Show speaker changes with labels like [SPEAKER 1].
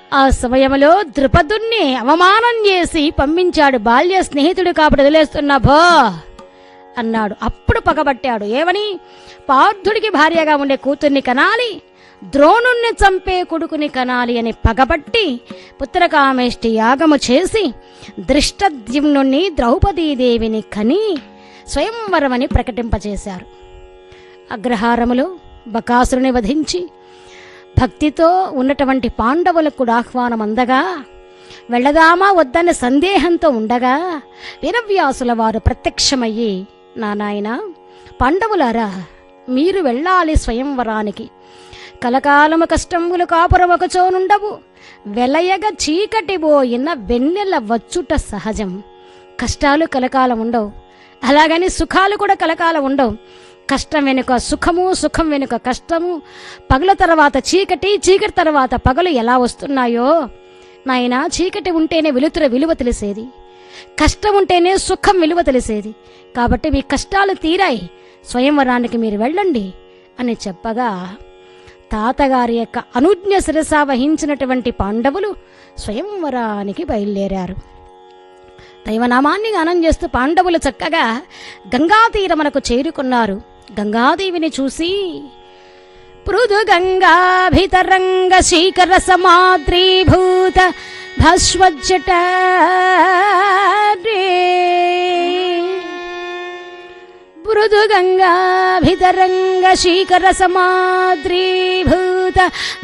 [SPEAKER 1] ఆ సమయంలో ద్రుపదుణ్ణి అవమానం చేసి పంపించాడు బాల్య స్నేహితుడు కాబట్టి వదిలేస్తున్నా భో అన్నాడు అప్పుడు పగబట్టాడు ఏమని పార్థుడికి భార్యగా ఉండే కూతుర్ని కనాలి ద్రోణుణ్ణి చంపే కొడుకుని కనాలి అని పగబట్టి పుత్రకామేష్టి యాగము చేసి దృష్టద్యుమ్నుణ్ణి ద్రౌపదీదేవిని కని స్వయంవరమని ప్రకటింపచేశారు అగ్రహారములో బకాసురుని వధించి భక్తితో ఉన్నటువంటి పాండవులకు కూడా ఆహ్వానం అందగా వెళ్ళదామా వద్దన్న సందేహంతో ఉండగా వీరవ్యాసుల వారు ప్రత్యక్షమయ్యి నా నాయన పాండవులారా మీరు వెళ్ళాలి స్వయంవరానికి కలకాలము కష్టములు కాపురం ఒకచోనుండవు వెలయగ చీకటి పోయిన వెన్నెల వచ్చుట సహజం కష్టాలు కలకాలం ఉండవు అలాగని సుఖాలు కూడా కలకాలం ఉండవు కష్టం వెనుక సుఖము సుఖం వెనుక కష్టము పగల తర్వాత చీకటి చీకటి తర్వాత పగలు ఎలా వస్తున్నాయో నాయన చీకటి ఉంటేనే వెలుతుర విలువ తెలిసేది కష్టం ఉంటేనే సుఖం విలువ తెలిసేది కాబట్టి మీ కష్టాలు తీరాయి స్వయంవరానికి మీరు వెళ్ళండి అని చెప్పగా తాతగారి యొక్క అనుజ్ఞ శిరస వహించినటువంటి పాండవులు స్వయంవరానికి బయలుదేరారు దైవనామాన్ని గానం చేస్తూ పాండవులు చక్కగా గంగా తీరమునకు చేరుకున్నారు గంగాదేవిని చూసి పృథు గంగాభితరంగ శీకర సమాద్రీభూత భస్వజ్జట మృదు గంగాభితరంగ శీకర సమాద్రీభూత